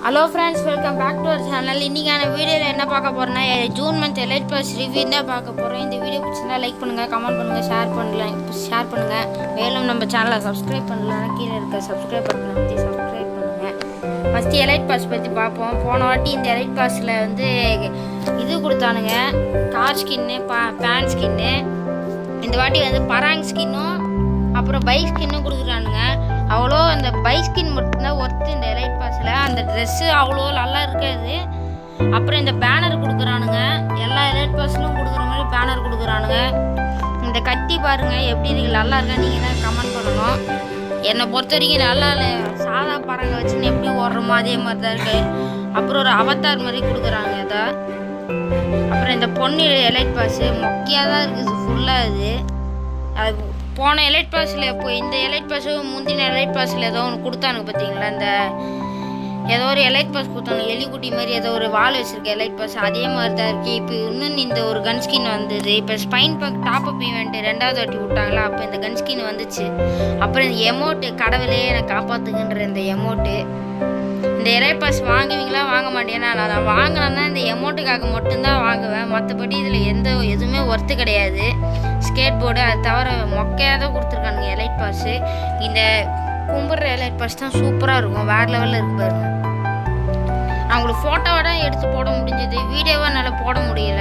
hello friends welcome back to our channel இன்றைக்கான வீடியோவில் என்ன பார்க்க போகிறேன்னா June month elite pass review தான் பார்க்க போகிறோம் இந்த வீடியோ பிடிச்சிருந்தா லைக் பண்ணுங்கள் கமெண்ட் பண்ணுங்கள் ஷேர் பண்ணலாம் ஷேர் பண்ணுங்கள் மேலும் நம்ம சேனலை சப்ஸ்கிரைப் பண்ணலாம் கீழே இருக்க சப்ஸ்கிரைப் பண்ணலாம் பற்றி சப்ஸ்கிரைப் பண்ணுங்கள் ஃபஸ்ட்டு எலைட் பாஸ் பற்றி பார்ப்போம் போன வாட்டி இந்த எலைட் பாஸில் வந்து இது கொடுத்தானுங்க கார் ஸ்கின்னு பா பேண்ட் ஸ்கின்னு இந்த வாட்டி வந்து பராங் ஸ்கின்னும் அப்புறம் பைக் ஸ்கின்னும் கொடுக்குறானுங்க அவ்வளோ அந்த பைக் ஸ்கின் மட்டும்தான் ஒர்த்து இந்த எலைட் பாஸில் அந்த ட்ரெஸ்ஸு அவ்வளோ நல்லா இருக்காது அப்புறம் இந்த பேனர் கொடுக்குறானுங்க எல்லா எலைட் பாஸ்லையும் கொடுக்குற மாதிரி பேனர் கொடுக்குறானுங்க இந்த கத்தி பாருங்க எப்படி இருக்கு நல்லா இருக்கா நீங்கள் தான் கமெண்ட் பண்ணணும் என்னை பொறுத்த வரைக்கும் நல்லா இல்லை சாதா பறங்க வச்சுன்னு எப்படி ஓடுறோமோ அதே மாதிரி தான் இருக்கு அப்புறம் ஒரு அவதார் மாதிரி கொடுக்குறாங்க இதை அப்புறம் இந்த பொண்ணு எலைட் பாஸ் மொக்கையாக தான் இருக்குது ஃபுல்லாக இது அது போன எலைட் பாஸில் இப்போ இந்த எலைட் பாஸ் முந்தின எலைட் பாஸில் ஏதோ ஒன்று கொடுத்தானுங்க பார்த்தீங்களா இந்த ஏதோ ஒரு எலைட் பாஸ் கொடுத்தாங்க எலிக்குட்டி மாதிரி ஏதோ ஒரு வால் வச்சிருக்க எலைட் பாஸ் அதே மாதிரி தான் இருக்குது இப்போ இன்னும் இந்த ஒரு கன் ஸ்கின் வந்தது இப்போ ஸ்பைன் பக் டாப் அப் ஈவெண்ட் ரெண்டாவது வாட்டி விட்டாங்களா அப்போ இந்த கன் ஸ்கின் வந்துச்சு அப்புறம் இந்த எமௌண்ட்டு கடவுளே என்னை காப்பாற்றுங்கன்ற இந்த எமௌண்ட்டு இந்த எலைட் பாஸ் வாங்குவீங்களா வாங்க மாட்டேன்னா நான் நான் வாங்கினேன்னா இந்த எமௌண்ட்டுக்காக மட்டும்தான் வாங்குவேன் மற்றபடி இதில் எந்த எதுவுமே ஒர்த்து கிடையாது ஸ்கேட் போர்டு அது தவிர மொக்கையாக தான் கொடுத்துருக்கானுங்க எலைட் பாஸு இந்த கும்பிட்ற எலைட் பாஸ் தான் சூப்பராக இருக்கும் வேறு லெவலில் இருக்கு பாருங்க நான் உங்களுக்கு ஃபோட்டோவோட எடுத்து போட முடிஞ்சது வீடியோவாக என்னால் போட முடியல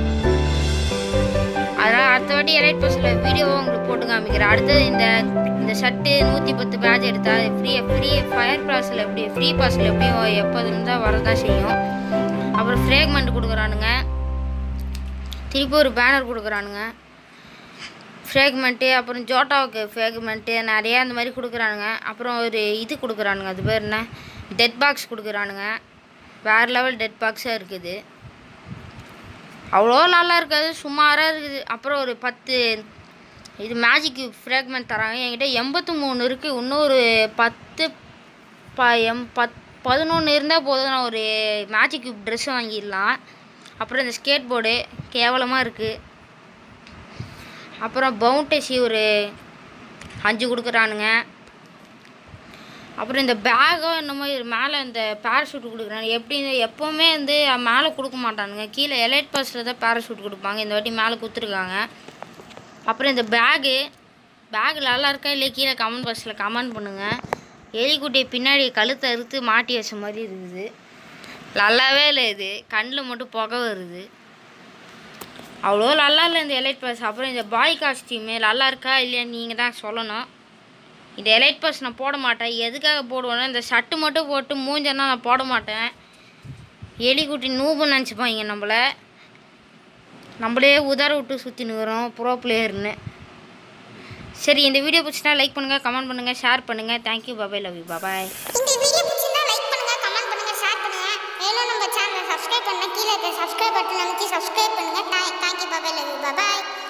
அதனால் அடுத்த வாட்டி எலைட் பாஸில் வீடியோவை உங்களுக்கு போட்டு காமிக்கிறேன் அடுத்தது இந்த இந்த ஷர்ட்டு நூற்றி பத்து பேட்ச் எடுத்தா ஃப்ரீ ஃப்ரீ ஃபயர் பாஸில் எப்படி ஃப்ரீ பாஸில் எப்படியும் எப்போதும் தான் வரதான் செய்யும் அப்புறம் ஃப்ரேக்மெண்ட் கொடுக்குறானுங்க திருப்பி ஒரு பேனர் கொடுக்குறானுங்க ஃப்ரேக்மெண்ட்டு அப்புறம் ஜோட்டாவுக்கு ஃப்ரேக்மெண்ட்டு நிறையா அந்த மாதிரி கொடுக்குறானுங்க அப்புறம் ஒரு இது கொடுக்குறானுங்க அது பேர் என்ன டெட் பாக்ஸ் கொடுக்குறானுங்க வேறு லெவல் டெட் பாக்ஸாக இருக்குது அவ்வளோ நல்லா இருக்காது சுமாராக இருக்குது அப்புறம் ஒரு பத்து இது மேஜிக் ஃப்ராக்மெண்ட் தராங்க என்கிட்ட எண்பத்து மூணு இருக்குது இன்னொரு பத்து ப எம் பத் பதினொன்று இருந்தால் போதும் நான் ஒரு மேஜிக் ட்ரெஸ் வாங்கிடலாம் அப்புறம் இந்த ஸ்கேட் போர்டு கேவலமாக இருக்குது அப்புறம் பவுண்டசி ஒரு அஞ்சு கொடுக்குறானுங்க அப்புறம் இந்த பேகோ என்னமோ இது மேலே இந்த பேராஷூட் கொடுக்குறாங்க எப்படி எப்போவுமே வந்து மேலே கொடுக்க மாட்டானுங்க கீழே எலைட் பாஸில் தான் பேராஷூட் கொடுப்பாங்க இந்த வாட்டி மேலே கொடுத்துருக்காங்க அப்புறம் இந்த பேகு பேக் நல்லா இருக்கா இல்லையா கீழே கமெண்ட் பாக்ஸில் கமெண்ட் பண்ணுங்கள் எலிக்குட்டியை பின்னாடி கழுத்தை அறுத்து மாட்டி வச்ச மாதிரி இருக்குது நல்லாவே இல்லை இது கண்ணில் மட்டும் புகை வருது அவ்வளோ நல்லா இல்லை இந்த எலைட் பாஸ் அப்புறம் இந்த பாய் காஸ்டியூமு நல்லா இருக்கா இல்லையா நீங்கள் தான் சொல்லணும் இந்த எலைட் பாஸ் நான் போட மாட்டேன் எதுக்காக போடுவேன்னா இந்த ஷர்ட்டு மட்டும் போட்டு மூஞ்சன்னா நான் போட மாட்டேன் எலிக்குட்டி நூபு நினச்சிப்பாங்க நம்மளை நம்மளே உதற விட்டு சுற்றினுக்கிறோம் ப்ரோ பிளேயர்னு சரி இந்த வீடியோ பிடிச்சினா லைக் பண்ணுங்கள் கமெண்ட் பண்ணுங்கள் ஷேர் பண்ணுங்கள் thank you bye bye love you bye bye இந்த வீடியோ பிடிச்சிருந்தா லைக் பண்ணுங்க கமெண்ட் பண்ணுங்க ஷேர் பண்ணுங்க மேலும் நம்ம சேனலை சப்ஸ்கிரைப் பண்ண கீழே இருக்க சப்ஸ்கிரைப் பட்டன் அமைக்கி சப்ஸ்கிரைப் பண்ணுங்க thank you bye bye love you bye